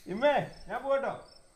ഇമ്മേ ഞാൻ പോട്ടോ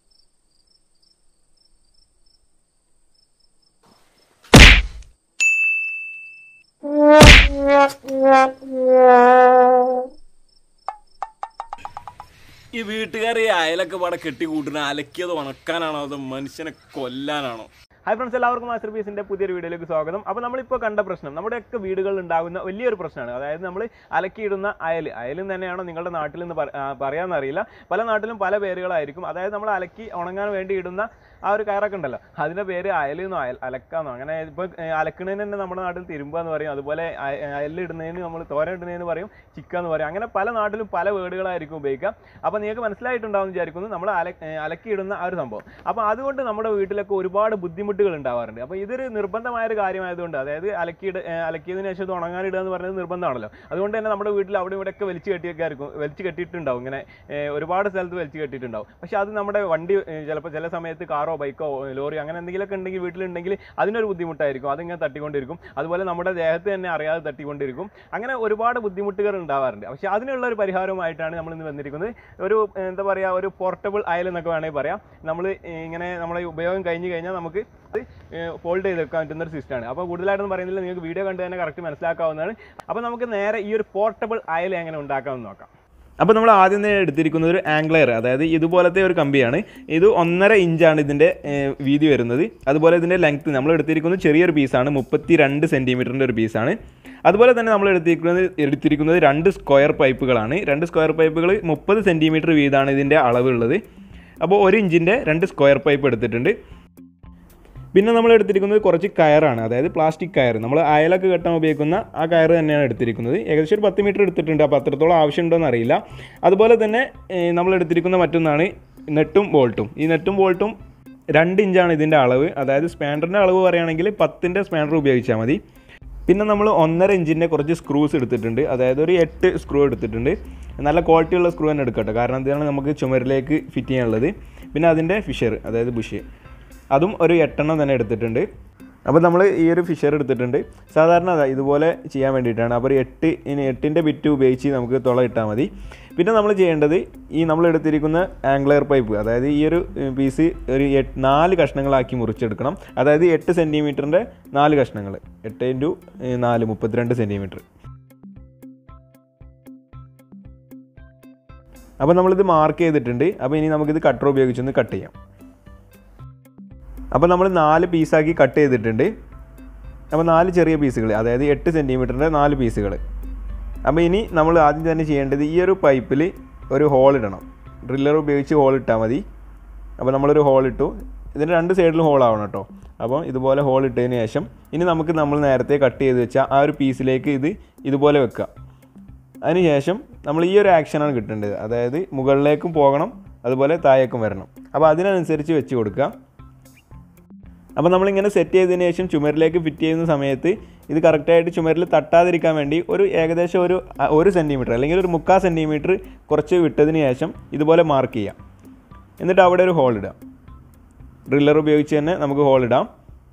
ഈ വീട്ടുകാർ ഈ അയലൊക്കെ പാടെ കെട്ടി കൂട്ടുന്ന അലക്കിയത് ഉണക്കാനാണോ അതോ മനുഷ്യനെ കൊല്ലാനാണോ ഹായ് ഫ്രണ്ട്സ് എല്ലാവർക്കും മാസ്റ്റർ പീസിന്റെ പുതിയൊരു വീഡിയോയിലേക്ക് സ്വാഗതം അപ്പോൾ നമ്മളിപ്പോൾ കണ്ട പ്രശ്നം നമ്മുടെയൊക്കെ വീടുകളിൽ ഉണ്ടാകുന്ന വലിയൊരു പ്രശ്നമാണ് അതായത് നമ്മൾ അലക്കിയിടുന്ന അയൽ അയലും തന്നെയാണോ നിങ്ങളുടെ നാട്ടിൽ നിന്ന് പറ- ആ, പറയാമെന്നറിയില്ല പല നാട്ടിലും പല പേരുകളായിരിക്കും അതായത് നമ്മൾ അലക്കി ഉണങ്ങാൻ വേണ്ടി ഇടുന്ന ആ ഒരു കയറൊക്കെ ഉണ്ടല്ലോ അതിന്റെ പേര് അയലെന്നോ അയൽ അലക്കാന്നോ അങ്ങനെ ഇപ്പോൾ അലക്കണതിന് തന്നെ നമ്മുടെ നാട്ടിൽ തിരുമ്പ എന്ന് പറയും അതുപോലെ അയലിടുന്നതിന് നമ്മൾ തോരൻ ഇടുന്നതിന് പറയും ചിക്ക എന്ന് പറയും അങ്ങനെ പല നാട്ടിലും പല വേർഡുകളായിരിക്കും ഉപയോഗിക്കുക അപ്പോൾ നിങ്ങൾക്ക് മനസ്സിലായിട്ടുണ്ടാവും എന്ന് വിചാരിക്കുന്നു നമ്മൾ അല ഏ, അലക്കിയിടുന്ന ആ ഒരു സംഭവം അപ്പോൾ അതുകൊണ്ട് നമ്മുടെ വീട്ടിലൊക്കെ ഒരുപാട് ബുദ്ധിമുട്ടുകൾ ഉണ്ടാവാറുണ്ട് അപ്പോൾ ഇതൊരു നിർബന്ധമായ ഒരു കാര്യമായതുകൊണ്ട് അതായത് അലക്കിയിട ഏ, അലക്കിയതിന് ശേഷം ഇത് ഉണങ്ങാനിടുക എന്ന് പറയുന്നത് നിർബന്ധമാണല്ലോ അതുകൊണ്ട് തന്നെ നമ്മുടെ വീട്ടിൽ അവിടെ ഇവിടെ ഒക്കെ വലിച്ചു കെട്ടിയൊക്കെ ആയിരിക്കും വലിച്ചു കെട്ടിയിട്ടുണ്ടാവും ഇങ്ങനെ ഏ, ഒരുപാട് സ്ഥലത്ത് വലിച്ചു കെട്ടിയിട്ടുണ്ടാവും പക്ഷേ അത് നമ്മുടെ വണ്ടി ചിലപ്പോൾ ചില സമയത്ത് കാറോ ബൈക്കോ ലോറി അങ്ങനെ എന്തെങ്കിലുമൊക്കെ ഉണ്ടെങ്കിൽ വീട്ടിലുണ്ടെങ്കിൽ അതിനൊരു ബുദ്ധിമുട്ടായിരിക്കും അതിങ്ങനെ തട്ടിക്കൊണ്ടിരിക്കും അതുപോലെ നമ്മുടെ ദേഹത്ത് തന്നെ അറിയാതെ തട്ടിക്കൊണ്ടിരിക്കും അങ്ങനെ ഒരുപാട് ബുദ്ധിമുട്ടുകൾ ഉണ്ടാവാറുണ്ട് പക്ഷേ അതിനുള്ള ഒരു പരിഹാരവുമായിട്ടാണ് നമ്മൾ ഇന്ന് വന്നിരിക്കുന്നത് ഒരു ഏ, എന്താ പറയുക ഒരു പോർട്ടബിൾ അയൽ എന്നൊക്കെ വേണമെങ്കിൽ പറയാം നമ്മൾ ഇങ്ങനെ നമ്മളെ ഉപയോഗം കഴിഞ്ഞ് കഴിഞ്ഞാൽ നമുക്ക് ഫോൾഡ് ചെയ്ത് വെക്കാൻ പറ്റുന്ന ഒരു സിസ്റ്റമാണ് അപ്പോൾ കൂടുതലായിട്ടൊന്നും പറയുന്നില്ല നിങ്ങൾക്ക് വീഡിയോ കണ്ട് തന്നെ കറക്റ്റ് മനസ്സിലാക്കാവുന്നതാണ് അപ്പോൾ നമുക്ക് നേരെ ഈ ഒരു പോർട്ടബിൾ അയൽ എങ്ങനെ ഉണ്ടാക്കാമെന്ന് നോക്കാം അപ്പോൾ നമ്മൾ ആദ്യം തന്നെ എടുത്തിരിക്കുന്നത് ഒരു ആംഗ്ലയർ അതായത് ഇതുപോലത്തെ ഒരു കമ്പിയാണ് ഇത് ഒന്നര ഇഞ്ചാണ് ഇതിൻ്റെ ഏഹ്, വീതി വരുന്നത് അതുപോലെ ഇതിൻ്റെ ലെങ്ത് നമ്മൾ എടുത്തിരിക്കുന്നത് ചെറിയൊരു പീസാണ് മുപ്പത്തി രണ്ട് സെൻറ്റിമീറ്ററിൻ്റെ ഒരു പീസാണ് അതുപോലെ തന്നെ നമ്മൾ എടുത്തിരിക്കുന്നത് എടുത്തിരിക്കുന്നത് രണ്ട് സ്ക്വയർ പൈപ്പുകളാണ് രണ്ട് സ്ക്വയർ പൈപ്പുകൾ മുപ്പത് സെൻറ്റിമീറ്റർ വീതമാണ് ഇതിൻ്റെ അളവുള്ളത് അപ്പോൾ ഒരു ഇഞ്ചിൻ്റെ രണ്ട് സ്ക്വയർ പൈപ്പ് എടുത്തിട്ടുണ്ട് പിന്നെ നമ്മൾ എടുത്തിരിക്കുന്നത് കുറച്ച് കയറാണ് അതായത് പ്ലാസ്റ്റിക് കയർ നമ്മൾ അയലൊക്കെ കെട്ടാൻ ഉപയോഗിക്കുന്ന ആ കയർ തന്നെയാണ് എടുത്തിരിക്കുന്നത് ഏകദേശം ഒരു പത്ത് മീറ്റർ എടുത്തിട്ടുണ്ട് അപ്പോൾ അത്രത്തോളം ആവശ്യമുണ്ടോയെന്ന് അറിയില്ല അതുപോലെ തന്നെ ഏഹ്, നമ്മൾ എടുത്തിരിക്കുന്ന മറ്റൊന്നാണ് നെട്ടും ബോൾട്ടും ഈ നെട്ടും ബോൾട്ടും രണ്ട് ഇഞ്ചാണ് ഇതിൻ്റെ അളവ് അതായത് സ്പാൻഡറിൻ്റെ അളവ് പറയുകയാണെങ്കിൽ പത്തിൻ്റെ സ്പാൻഡർ ഉപയോഗിച്ചാൽ മതി പിന്നെ നമ്മൾ ഒന്നര ഇഞ്ചിൻ്റെ കുറച്ച് സ്ക്രൂസ് എടുത്തിട്ടുണ്ട് അതായത് ഒരു എട്ട് സ്ക്രൂ എടുത്തിട്ടുണ്ട് നല്ല ക്വാളിറ്റിയുള്ള സ്ക്രൂ തന്നെ എടുക്കട്ടെ കാരണം ഇതാണ് നമുക്ക് ചുമരിലേക്ക് ഫിറ്റ് ചെയ്യാനുള്ളത് പിന്നെ അതിൻ്റെ ഫിഷർ അതായത് ബുഷ് അതും ഒരു എട്ടെണ്ണം തന്നെ എടുത്തിട്ടുണ്ട് അപ്പോൾ നമ്മൾ ഈ ഒരു ഫിഷർ എടുത്തിട്ടുണ്ട് സാധാരണ അതാ ഇതുപോലെ ചെയ്യാൻ വേണ്ടിയിട്ടാണ് അപ്പോൾ ഒരു എട്ട് ഇനി എട്ടിൻ്റെ ബിറ്റ് ഉപയോഗിച്ച് നമുക്ക് തുള ഇട്ടാൽ മതി പിന്നെ നമ്മൾ ചെയ്യേണ്ടത് ഈ നമ്മൾ എടുത്തിരിക്കുന്ന ആംഗ്ലയർ പൈപ്പ് അതായത് ഈ ഒരു പീസ് ഒരു എട്ട് നാല് കഷ്ണങ്ങളാക്കി മുറിച്ചെടുക്കണം അതായത് എട്ട് സെൻറ്റിമീറ്ററിൻ്റെ നാല് കഷ്ണങ്ങൾ എട്ട് ഇൻറ്റു നാല് മുപ്പത്തിരണ്ട് സെൻറ്റിമീറ്റർ അപ്പോൾ നമ്മളിത് മാർക്ക് ചെയ്തിട്ടുണ്ട് അപ്പോൾ ഇനി നമുക്കിത് കട്ടർ ഉപയോഗിച്ചൊന്ന് കട്ട് ചെയ്യാം അപ്പോൾ നമ്മൾ നാല് പീസാക്കി കട്ട് ചെയ്തിട്ടുണ്ട് അപ്പോൾ നാല് ചെറിയ പീസുകൾ അതായത് എട്ട് സെൻറ്റിമീറ്ററിൻ്റെ നാല് പീസുകൾ അപ്പോൾ ഇനി നമ്മൾ ആദ്യം തന്നെ ചെയ്യേണ്ടത് ഈ ഒരു പൈപ്പിൽ ഒരു ഹോൾ ഇടണം ഡ്രില്ലർ ഉപയോഗിച്ച് ഹോൾ ഇട്ടാൽ മതി അപ്പോൾ നമ്മളൊരു ഹോൾ ഇട്ടു ഇതിൻ്റെ രണ്ട് സൈഡിലും ഹോൾ ആവണം കേട്ടോ അപ്പോൾ ഇതുപോലെ ഹോൾ ഇട്ടതിന് ശേഷം ഇനി നമുക്ക് നമ്മൾ നേരത്തെ കട്ട് ചെയ്ത് വെച്ച ആ ഒരു പീസിലേക്ക് ഇത് ഇതുപോലെ വെക്കുക അതിനുശേഷം നമ്മൾ ഈ ഒരു ആക്ഷനാണ് കിട്ടേണ്ടത് അതായത് മുകളിലേക്കും പോകണം അതുപോലെ താഴേക്കും വരണം അപ്പോൾ അതിനനുസരിച്ച് വെച്ച് കൊടുക്കുക അപ്പോൾ നമ്മളിങ്ങനെ സെറ്റ് ചെയ്തതിന് ശേഷം ചുമരിലേക്ക് ഫിറ്റ് ചെയ്യുന്ന സമയത്ത് ഇത് കറക്റ്റായിട്ട് ചുമരിൽ തട്ടാതിരിക്കാൻ വേണ്ടി ഒരു ഏകദേശം ഒരു അ, ഒരു സെൻറ്റിമീറ്റർ അല്ലെങ്കിൽ ഒരു മുക്കാൽ സെൻറ്റിമീറ്റർ കുറച്ച് വിട്ടതിന് ശേഷം ഇതുപോലെ മാർക്ക് ചെയ്യാം എന്നിട്ട് അവിടെ ഒരു ഹോൾ ഇടാം ഡ്രില്ലർ ഉപയോഗിച്ച് തന്നെ നമുക്ക് ഹോൾ ഇടാം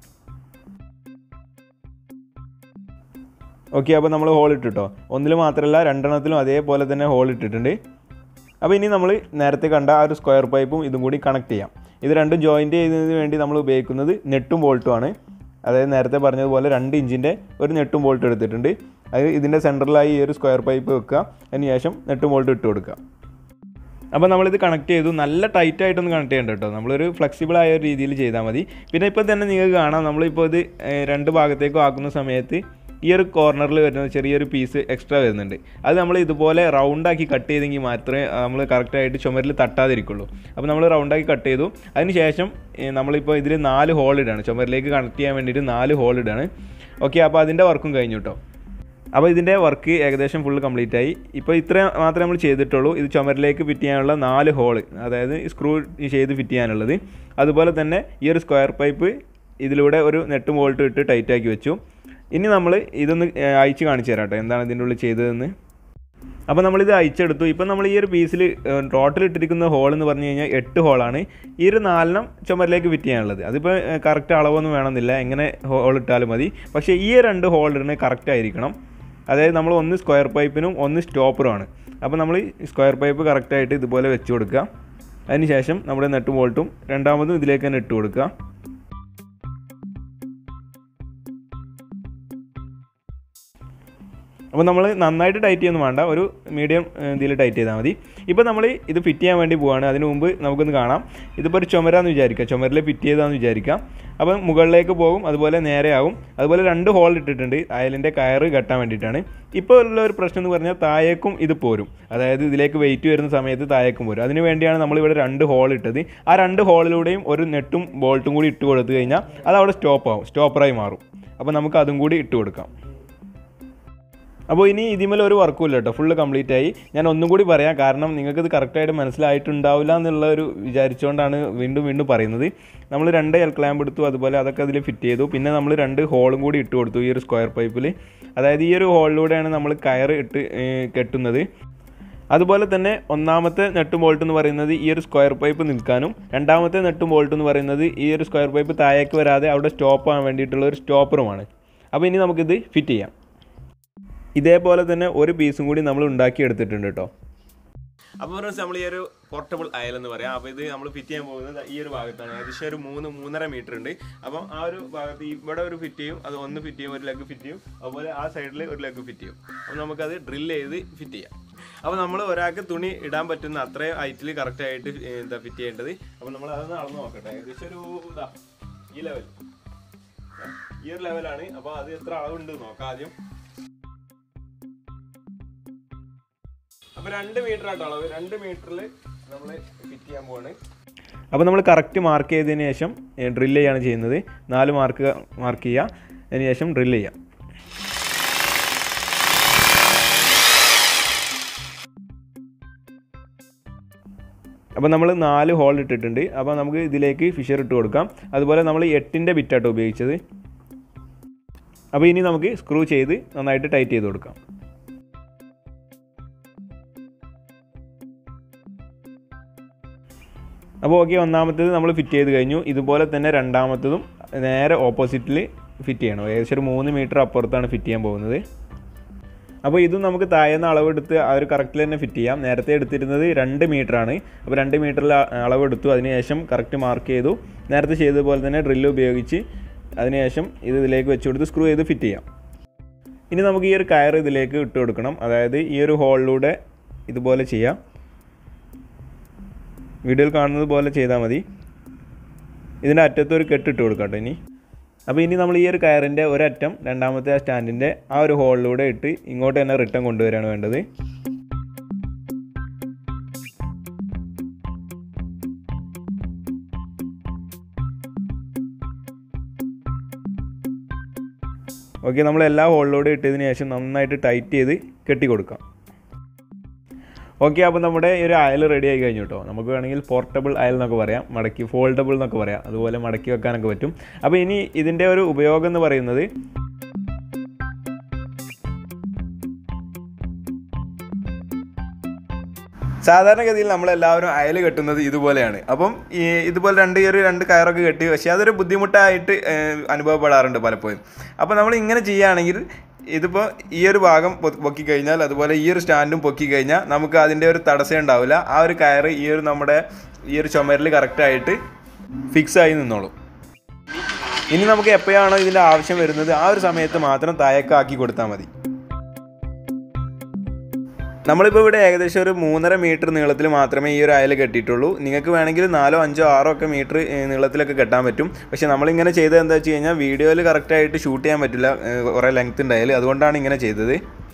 ഓക്കെ അപ്പോൾ നമ്മൾ ഹോൾ ഇട്ടിട്ടോ ഒന്നിൽ മാത്രമല്ല രണ്ടെണ്ണത്തിലും അതേപോലെ തന്നെ ഹോൾ ഇട്ടിട്ടുണ്ട് അപ്പോൾ ഇനി നമ്മൾ നേരത്തെ കണ്ട ആ ഒരു സ്ക്വയർ പൈപ്പും ഇതും കൂടി കണക്ട് ചെയ്യാം ഇത് രണ്ടും ജോയിൻറ്റ് ചെയ്യുന്നതിന് വേണ്ടി നമ്മൾ ഉപയോഗിക്കുന്നത് നെട്ടും ബോൾട്ടും ആണ് അതായത് നേരത്തെ പറഞ്ഞതുപോലെ രണ്ട് ഇഞ്ചിൻ്റെ ഒരു നെട്ടും ബോൾട്ട് എടുത്തിട്ടുണ്ട് അത് ഇതിൻ്റെ സെൻറ്ററിലായി ഈ ഒരു സ്ക്വയർ പൈപ്പ് വെക്കുക അതിന് ശേഷം നെട്ടും ബോൾട്ട് ഇട്ട് കൊടുക്കുക അപ്പോൾ നമ്മളിത് കണക്ട് ചെയ്തു നല്ല ടൈറ്റ് ആയിട്ടൊന്ന് കണക്ട് ചെയ്യണ്ട കേട്ടോ നമ്മളൊരു ഫ്ലെക്സിബിൾ ആയ ഒരു രീതിയിൽ ചെയ്താൽ മതി പിന്നെ ഇപ്പോൾ തന്നെ നിങ്ങൾക്ക് കാണാം നമ്മളിപ്പോൾ ഇത് ഏഹ്, രണ്ട് ഭാഗത്തേക്കും ആക്കുന്ന സമയത്ത് ഈ ഒരു കോർണറിൽ വരുന്ന ചെറിയൊരു പീസ് എക്സ്ട്രാ വരുന്നുണ്ട് അത് നമ്മൾ ഇതുപോലെ റൗണ്ടാക്കി കട്ട് ചെയ്തെങ്കിൽ മാത്രമേ നമ്മൾ കറക്റ്റായിട്ട് ചുമരിൽ തട്ടാതിരിക്കുള്ളൂ അപ്പോൾ നമ്മൾ റൗണ്ടാക്കി കട്ട് ചെയ്തു അതിന് ശേഷം ഏഹ്, നമ്മളിപ്പോൾ ഇതിൽ നാല് ഹോൾ ഇടാണ് ചുമരിലേക്ക് കണക്ട് ചെയ്യാൻ വേണ്ടിയിട്ട് നാല് ഹോൾ ഇടാണ് ഓക്കെ അപ്പോൾ അതിൻ്റെ വർക്കും കഴിഞ്ഞു കേട്ടോ അപ്പോൾ ഇതിൻ്റെ വർക്ക് ഏകദേശം ഫുള്ള് കംപ്ലീറ്റ് ആയി ഇപ്പോൾ ഇത്ര മാത്രമേ നമ്മൾ ചെയ്തിട്ടുള്ളൂ ഇത് ചുമരിലേക്ക് ഫിറ്റ് ചെയ്യാനുള്ള നാല് ഹോള് അതായത് സ്ക്രൂ ചെയ്ത് ഫിറ്റ് ചെയ്യാനുള്ളത് അതുപോലെ തന്നെ ഈ ഒരു സ്ക്വയർ പൈപ്പ് ഇതിലൂടെ ഒരു നെട്ടും വോൾട്ടും ഇട്ട് ടൈറ്റ് ആക്കി വെച്ചു ഇനി നമ്മൾ ഇതൊന്ന് ഏഹ്, അയച്ച് കാണിച്ചു തരാം കേട്ടോ എന്താണ് ഇതിൻ്റെ ഉള്ളിൽ ചെയ്തതെന്ന് അപ്പോൾ നമ്മളിത് അയച്ചെടുത്തു ഇപ്പം നമ്മൾ ഈ ഒരു പീസിൽ ടോട്ടൽ ഇട്ടിരിക്കുന്ന ഹോൾ എന്ന് പറഞ്ഞു കഴിഞ്ഞാൽ എട്ട് ഹോളാണ് ഈ ഒരു നാലെണ്ണം ചുമരിലേക്ക് ഫിറ്റ് ചെയ്യാനുള്ളത് അതിപ്പോൾ കറക്റ്റ് അളവൊന്നും വേണമെന്നില്ല എങ്ങനെ ഹോൾ ഇട്ടാലും മതി പക്ഷേ ഈ രണ്ട് ഹോൾ ഇടുന്നത് കറക്റ്റ് ആയിരിക്കണം അതായത് നമ്മൾ ഒന്ന് സ്ക്വയർ പൈപ്പിനും ഒന്ന് സ്റ്റോപ്പറുമാണ് അപ്പോൾ നമ്മൾ സ്ക്വയർ പൈപ്പ് കറക്റ്റായിട്ട് ഇതുപോലെ വെച്ച് കൊടുക്കുക അതിനുശേഷം നമ്മുടെ നെട്ടും ബോൾട്ടും രണ്ടാമതും ഇതിലേക്ക് തന്നെ ഇട്ട് കൊടുക്കുക അപ്പോൾ നമ്മൾ നന്നായിട്ട് ടൈറ്റ് ചെയ്യൊന്നും വേണ്ട ഒരു മീഡിയം ഇതിൽ ടൈറ്റ് ചെയ്താൽ മതി ഇപ്പോൾ നമ്മൾ ഇത് ഫിറ്റ് ചെയ്യാൻ വേണ്ടി പോവാണ് അതിന് മുമ്പ് നമുക്കൊന്ന് കാണാം ഇതിപ്പോൾ ഒരു ചുമരാന്ന് വിചാരിക്കുക ചുമരിൽ ഫിറ്റ് ചെയ്താന്ന് വിചാരിക്കാം അപ്പം മുകളിലേക്ക് പോകും അതുപോലെ നേരെയാവും അതുപോലെ രണ്ട് ഹോൾ ഇട്ടിട്ടുണ്ട് അയലിൻ്റെ കയറ് കെട്ടാൻ വേണ്ടിയിട്ടാണ് ഇപ്പോൾ ഉള്ള ഒരു പ്രശ്നം എന്ന് പറഞ്ഞാൽ താഴേക്കും ഇത് പോരും അതായത് ഇതിലേക്ക് വെയിറ്റ് വരുന്ന സമയത്ത് താഴേക്കും പോരും അതിന് വേണ്ടിയാണ് നമ്മളിവിടെ രണ്ട് ഹോൾ ഇട്ടത് ആ രണ്ട് ഹോളിലൂടെയും ഒരു നെട്ടും ബോൾട്ടും കൂടി ഇട്ട് കൊടുത്തു കഴിഞ്ഞാൽ അത് അവിടെ സ്റ്റോപ്പ് ആവും സ്റ്റോപ്പറായി മാറും അപ്പോൾ നമുക്ക് അതും കൂടി ഇട്ട് കൊടുക്കാം അപ്പോൾ ഇനി ഇതിന്മേൽ ഒരു വർക്കും ഇല്ല കേട്ടോ ഫുള്ള് കംപ്ലീറ്റ് ആയി ഞാൻ ഒന്നും കൂടി പറയാം കാരണം നിങ്ങൾക്ക് ഇത് കറക്റ്റായിട്ട് മനസ്സിലായിട്ടുണ്ടാവില്ല എന്നുള്ള ഒരു വിചാരിച്ചുകൊണ്ടാണ് വീണ്ടും വീണ്ടും പറയുന്നത് നമ്മൾ രണ്ട് എൽ ക്ലാമ്പ് എടുത്തു അതുപോലെ അതൊക്കെ അതിൽ ഫിറ്റ് ചെയ്തു പിന്നെ നമ്മൾ രണ്ട് ഹോളും കൂടി ഇട്ട് കൊടുത്തു ഈ ഒരു സ്ക്വയർ പൈപ്പിൽ അതായത് ഈ ഒരു ഹോളിലൂടെയാണ് നമ്മൾ കയർ ഇട്ട് ഏർ, കെട്ടുന്നത് അതുപോലെ തന്നെ ഒന്നാമത്തെ നെട്ടും ബോൾട്ട് എന്ന് പറയുന്നത് ഈ ഒരു സ്ക്വയർ പൈപ്പ് നിൽക്കാനും രണ്ടാമത്തെ നെട്ടും ബോൾട്ട് എന്ന് പറയുന്നത് ഈ ഒരു സ്ക്വയർ പൈപ്പ് താഴേക്ക് വരാതെ അവിടെ സ്റ്റോപ്പ് ആവാൻ വേണ്ടിയിട്ടുള്ള ഒരു സ്റ്റോപ്പറുമാണ് അപ്പോൾ ഇനി നമുക്കിത് ഫിറ്റ് ചെയ്യാം ഇതേപോലെ തന്നെ ഒരു പീസും കൂടി നമ്മൾ ഉണ്ടാക്കി എടുത്തിട്ടുണ്ട് കേട്ടോ അപ്പോൾ ഫ്രണ്ട്സ് നമ്മൾ ഈ ഒരു പോർട്ടബിൾ അയൽ എന്ന് പറയാം അപ്പോൾ ഇത് നമ്മൾ ഫിറ്റ് ചെയ്യാൻ പോകുന്നത് ഈ ഒരു ഭാഗത്താണ് ഏകദേശം ഒരു മൂന്ന് മൂന്നര മീറ്റർ ഉണ്ട് അപ്പം ആ ഒരു ഭാഗത്ത് ഇവിടെ ഒരു ഫിറ്റ് ചെയ്യും അത് ഒന്ന് ഫിറ്റ് ചെയ്യും ഒരു ലെഗ് ഫിറ്റ് ചെയ്യും അതുപോലെ ആ സൈഡിൽ ഒരു ലെഗ് ഫിറ്റ് ചെയ്യും അപ്പോൾ നമുക്കത് ഡ്രിൽ ചെയ്ത് ഫിറ്റ് ചെയ്യാം അപ്പോൾ നമ്മൾ ഒരാൾക്ക് തുണി ഇടാൻ പറ്റുന്ന അത്രയും ഹൈറ്റിൽ കറക്റ്റ് ആയിട്ട് എന്താ ഫിറ്റ് ചെയ്യേണ്ടത് അപ്പോൾ നമ്മൾ അതൊന്ന് അളന്ന് നോക്കട്ടെ ഏകദേശം ഒരു ഇതാ ഈ ലെവൽ ഈ ഒരു ലെവലാണ് അപ്പോൾ അത് എത്ര അളവുണ്ട് നോക്കാം ആദ്യം അപ്പോൾ രണ്ട് മീറ്റർ ആട്ടോ അളവ് രണ്ട് മീറ്ററിൽ നമ്മൾ ഫിറ്റ് ചെയ്യാൻ പോവാണ് അപ്പോൾ നമ്മൾ കറക്റ്റ് മാർക്ക് ചെയ്തതിന് ശേഷം ഡ്രില്ല് ചെയ്യാണ് ചെയ്യുന്നത് നാല് മാർക്ക് മാർക്ക് ചെയ്യുക അതിന് ശേഷം ഡ്രില്ല് ചെയ്യാം അപ്പോൾ നമ്മൾ നാല് ഹോൾ ഇട്ടിട്ടുണ്ട് അപ്പോൾ നമുക്ക് ഇതിലേക്ക് ഫിഷർ ഇട്ട് കൊടുക്കാം അതുപോലെ നമ്മൾ എട്ടിൻ്റെ ബിറ്റാട്ടോ ഉപയോഗിച്ചത് അപ്പോൾ ഇനി നമുക്ക് സ്ക്രൂ ചെയ്ത് നന്നായിട്ട് ടൈറ്റ് ചെയ്ത് കൊടുക്കാം അപ്പോൾ ഓക്കെ ഒന്നാമത്തേത് നമ്മൾ ഫിറ്റ് ചെയ്ത് കഴിഞ്ഞു ഇതുപോലെ തന്നെ രണ്ടാമത്തതും നേരെ ഓപ്പോസിറ്റിൽ ഫിറ്റ് ചെയ്യണം ഏകദേശം ഒരു മൂന്ന് മീറ്റർ അപ്പുറത്താണ് ഫിറ്റ് ചെയ്യാൻ പോകുന്നത് അപ്പോൾ ഇതും നമുക്ക് താഴേന്ന് അളവെടുത്ത് ആ ഒരു കറക്റ്റിൽ തന്നെ ഫിറ്റ് ചെയ്യാം നേരത്തെ എടുത്തിരുന്നത് രണ്ട് ആണ് അപ്പോൾ രണ്ട് മീറ്ററിൽ അളവെടുത്തു അതിനുശേഷം കറക്റ്റ് മാർക്ക് ചെയ്തു നേരത്തെ ചെയ്തതുപോലെ തന്നെ ഡ്രില്ല് ഉപയോഗിച്ച് അതിനുശേഷം ഇത് ഇതിലേക്ക് വെച്ച് കൊടുത്ത് സ്ക്രൂ ചെയ്ത് ഫിറ്റ് ചെയ്യാം ഇനി നമുക്ക് ഈ ഒരു കയർ ഇതിലേക്ക് ഇട്ട് കൊടുക്കണം അതായത് ഈ ഒരു ഹോളിലൂടെ ഇതുപോലെ ചെയ്യാം വീഡിയോയിൽ കാണുന്നത് പോലെ ചെയ്താൽ മതി ഇതിൻ്റെ അറ്റത്ത് ഒരു കെട്ട് ഇട്ട് കൊടുക്കാം കേട്ടോ ഇനി അപ്പോൾ ഇനി നമ്മൾ ഈ ഒരു കയറിൻ്റെ ഒരറ്റം രണ്ടാമത്തെ ആ സ്റ്റാൻഡിൻ്റെ ആ ഒരു ഹോളിലൂടെ ഇട്ട് ഇങ്ങോട്ട് തന്നെ റിട്ടേൺ കൊണ്ടുവരികയാണ് വേണ്ടത് ഓക്കെ നമ്മൾ എല്ലാ ഹോളിലൂടെ ഇട്ടതിന് ശേഷം നന്നായിട്ട് ടൈറ്റ് ചെയ്ത് കെട്ടി കൊടുക്കാം ഓക്കെ അപ്പോൾ നമ്മുടെ ഈ ഒരു അയൽ റെഡി ആയി കഴിഞ്ഞു കേട്ടോ നമുക്ക് വേണമെങ്കിൽ പോർട്ടബിൾ അയൽ എന്നൊക്കെ പറയാം മടക്കി ഫോൾഡബിൾ എന്നൊക്കെ പറയാം അതുപോലെ മടക്കി വെക്കാനൊക്കെ പറ്റും അപ്പോൾ ഇനി ഇതിൻ്റെ ഒരു ഉപയോഗം എന്ന് പറയുന്നത് സാധാരണഗതിയിൽ നമ്മളെല്ലാവരും അയൽ കെട്ടുന്നത് ഇതുപോലെയാണ് അപ്പം ഈ ഇതുപോലെ രണ്ട് ഈ ഒരു രണ്ട് കയറൊക്കെ കെട്ടി പക്ഷേ അതൊരു ബുദ്ധിമുട്ടായിട്ട് ഏഹ്, അനുഭവപ്പെടാറുണ്ട് പലപ്പോഴും അപ്പോൾ നമ്മൾ ഇങ്ങനെ ചെയ്യുകയാണെങ്കിൽ ഇതിപ്പോൾ ഈ ഒരു ഭാഗം പൊ- പൊക്കി കഴിഞ്ഞാൽ അതുപോലെ ഈ ഒരു സ്റ്റാൻഡും പൊക്കി കഴിഞ്ഞാൽ നമുക്ക് അതിൻ്റെ ഒരു തടസ്സം ഉണ്ടാവില്ല ആ ഒരു കയറ് ഈ ഒരു നമ്മുടെ ഈ ഒരു ചുമരിൽ കറക്റ്റായിട്ട് ഫിക്സ് ആയി നിന്നോളും ഇനി നമുക്ക് എപ്പോഴാണോ ഇതിൻ്റെ ആവശ്യം വരുന്നത് ആ ഒരു സമയത്ത് മാത്രം താഴേക്കാക്കി കൊടുത്താൽ മതി നമ്മളിപ്പോൾ ഇവിടെ ഏകദേശം ഒരു മൂന്നര മീറ്റർ നീളത്തിൽ മാത്രമേ ഈ ഒരു അയൽ കെട്ടിയിട്ടുള്ളൂ നിങ്ങൾക്ക് വേണമെങ്കിൽ നാലോ അഞ്ചോ ആറോ ഒക്കെ മീറ്റർ നീളത്തിലൊക്കെ കെട്ടാൻ പറ്റും പക്ഷേ നമ്മളിങ്ങനെ ചെയ്തത് എന്താ വെച്ച് കഴിഞ്ഞാൽ വീഡിയോയിൽ കറക്റ്റായിട്ട് ഷൂട്ട് ചെയ്യാൻ പറ്റില്ല ഏഹ് കുറേ ലെങ്ത് ഉണ്ടായാൽ അതുകൊണ്ടാണ് ഇങ്ങനെ ചെയ്തത്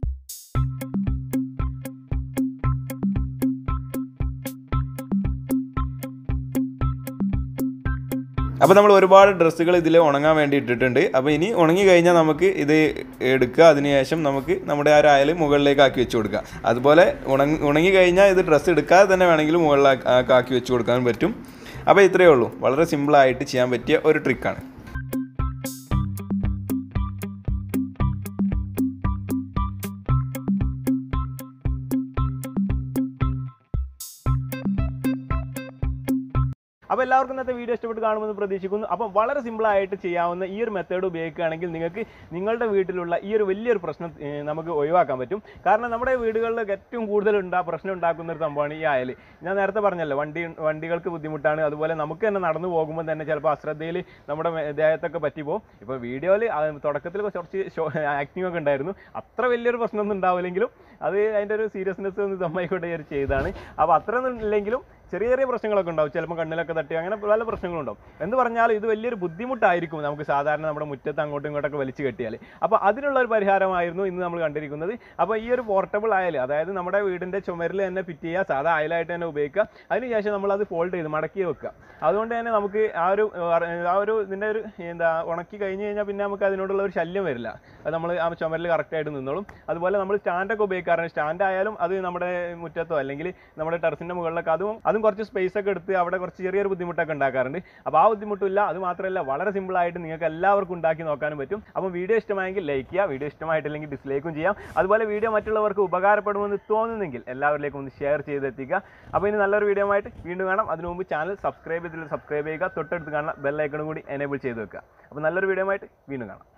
അപ്പോൾ നമ്മൾ ഒരുപാട് ഡ്രസ്സുകൾ ഇതിൽ ഉണങ്ങാൻ വേണ്ടി ഇട്ടിട്ടുണ്ട് അപ്പോൾ ഇനി ഉണങ്ങി കഴിഞ്ഞാൽ നമുക്ക് ഇത് എടുക്കുക അതിനുശേഷം നമുക്ക് നമ്മുടെ ആ ഒരു അയൽ മുകളിലേക്ക് ആക്കി വെച്ച് കൊടുക്കുക അതുപോലെ ഉണങ്ങി ഉണങ്ങി കഴിഞ്ഞാൽ ഇത് ഡ്രസ്സ് എടുക്കാതെ തന്നെ വേണമെങ്കിൽ മുകളിലേക്ക് ആക്കി വെച്ച് കൊടുക്കാൻ പറ്റും അപ്പോൾ ഇത്രയേ ഉള്ളൂ വളരെ സിമ്പിളായിട്ട് ചെയ്യാൻ പറ്റിയ ഒരു ട്രിക്കാണ് അപ്പോൾ എല്ലാവർക്കും ഇന്നത്തെ വീഡിയോ ഇഷ്ടപ്പെട്ട് കാണുമെന്ന് പ്രതീക്ഷിക്കുന്നു അപ്പം വളരെ simple ആയിട്ട് ചെയ്യാവുന്ന ഈ ഒരു മെത്തേഡ് ഉപയോഗിക്കുകയാണെങ്കിൽ നിങ്ങൾക്ക് നിങ്ങളുടെ വീട്ടിലുള്ള ഈ ഒരു വലിയൊരു പ്രശ്നം ഏർ, നമുക്ക് ഒഴിവാക്കാൻ പറ്റും കാരണം നമ്മുടെ വീടുകളിൽ ഏറ്റവും കൂടുതൽ ഉണ്ടാ പ്രശ്നം ഉണ്ടാക്കുന്ന ഒരു സംഭവമാണ് ഈ അയൽ ഞാൻ നേരത്തെ പറഞ്ഞല്ലോ വണ്ടി വണ്ടികൾക്ക് ബുദ്ധിമുട്ടാണ് അതുപോലെ നമുക്ക് തന്നെ നടന്നു പോകുമ്പോൾ തന്നെ ചിലപ്പോൾ അശ്രദ്ധയിൽ നമ്മുടെ മേ- ദേഹത്തൊക്കെ പറ്റിപ്പോകും ഇപ്പോൾ വീഡിയോയിൽ തുടക്കത്തിൽ കുറച്ച് ആക്ടിംഗ് ഒക്കെ ഉണ്ടായിരുന്നു അത്ര വലിയൊരു പ്രശ്നമൊന്നും ഉണ്ടാവില്ലെങ്കിലും അത് അതിൻ്റെ ഒരു സീരിയസ്നെസ് ഒന്ന് തമ്മായിക്കോട്ടെ വിചാരിച്ച് ചെയ്തതാണ് അപ്പോൾ അത്രയൊന്നും ഇല്ലെങ്കിലും ചെറിയ ചെറിയ പ്രശ്നങ്ങളൊക്കെ ഉണ്ടാവും ചിലപ്പോൾ കണ്ണിലൊക്കെ തട്ടി അങ്ങനെ പല പ്രശ്നങ്ങളും ഉണ്ടാവും എന്ന് പറഞ്ഞാൽ ഇത് വലിയൊരു ബുദ്ധിമുട്ടായിരിക്കും നമുക്ക് സാധാരണ നമ്മുടെ മുറ്റത്ത് അങ്ങോട്ടും ഇങ്ങോട്ടൊക്കെ വലിച്ചു കെട്ടിയാൽ അപ്പോൾ അതിനുള്ള ഒരു പരിഹാരമായിരുന്നു ഇന്ന് നമ്മൾ കണ്ടിരിക്കുന്നത് അപ്പോൾ ഈ ഒരു പോർട്ടബിൾ അയൽ അതായത് നമ്മുടെ വീടിൻ്റെ ചുമരിൽ തന്നെ ഫിറ്റ് ചെയ്യുക സാധാ അയലായിട്ട് തന്നെ ഉപയോഗിക്കുക അതിനുശേഷം നമ്മൾ അത് ഫോൾഡ് ചെയ്ത് മടക്കി വെക്കുക അതുകൊണ്ട് തന്നെ നമുക്ക് ആ ഒരു ഏർ, ആ ഒരു ഇതിൻ്റെ ഒരു എന്താ ഉണക്കി കഴിഞ്ഞ് കഴിഞ്ഞാൽ പിന്നെ നമുക്ക് അതിനോടുള്ള ഒരു ശല്യം വരില്ല അത് നമ്മൾ ആ ചുമരിൽ കറക്റ്റായിട്ട് നിന്നോളും അതുപോലെ നമ്മൾ സ്റ്റാൻഡൊക്കെ ഉപയോഗിക്കാറുണ്ട് സ്റ്റാൻഡ് ആയാലും അത് നമ്മുടെ മുറ്റത്തോ അല്ലെങ്കിൽ നമ്മുടെ ടെറസിൻ്റെ മുകളിലൊക്കെ അതും അതും കുറച്ച് സ്പേസ് ഒക്കെ എടുത്ത് അവിടെ കുറച്ച് ചെറിയൊരു ബുദ്ധിമുട്ടൊക്കെ ഉണ്ടാക്കാറുണ്ട് അപ്പോൾ ആ ബുദ്ധിമുട്ടില്ല അത് മാത്രമല്ല വളരെ simple ആയിട്ട് നിങ്ങൾക്ക് എല്ലാവർക്കും ഉണ്ടാക്കി നോക്കാനും പറ്റും അപ്പോൾ വീഡിയോ ഇഷ്ടമായെങ്കിൽ ലൈക്ക് ചെയ്യുക വീഡിയോ ഇഷ്ടമായിട്ടില്ലെങ്കിൽ ഡിസ്ലൈക്കും ചെയ്യാം അതുപോലെ വീഡിയോ മറ്റുള്ളവർക്ക് ഉപകാരപ്പെടുമെന്ന് തോന്നുന്നെങ്കിൽ എല്ലാവരിലേക്കും ഒന്ന് ഷെയർ ചെയ്തെത്തിക്കുക അപ്പോൾ ഇനി നല്ലൊരു വീഡിയോ ആയിട്ട് വീണ്ടും കാണാം അതിനു മുമ്പ് ചാനൽ സബ്സ്ക്രൈബ് ചെയ്തില്ല സബ്സ്ക്രൈബ് ചെയ്യുക തൊട്ടടുത്ത് കാണുന്ന ബെല്ലൈക്കണും കൂടി എനേബിൾ ചെയ്ത് വെക്കുക അപ്പോൾ നല്ലൊരു വീഡിയോ ആയിട്ട് വീണ്ടും കാണാം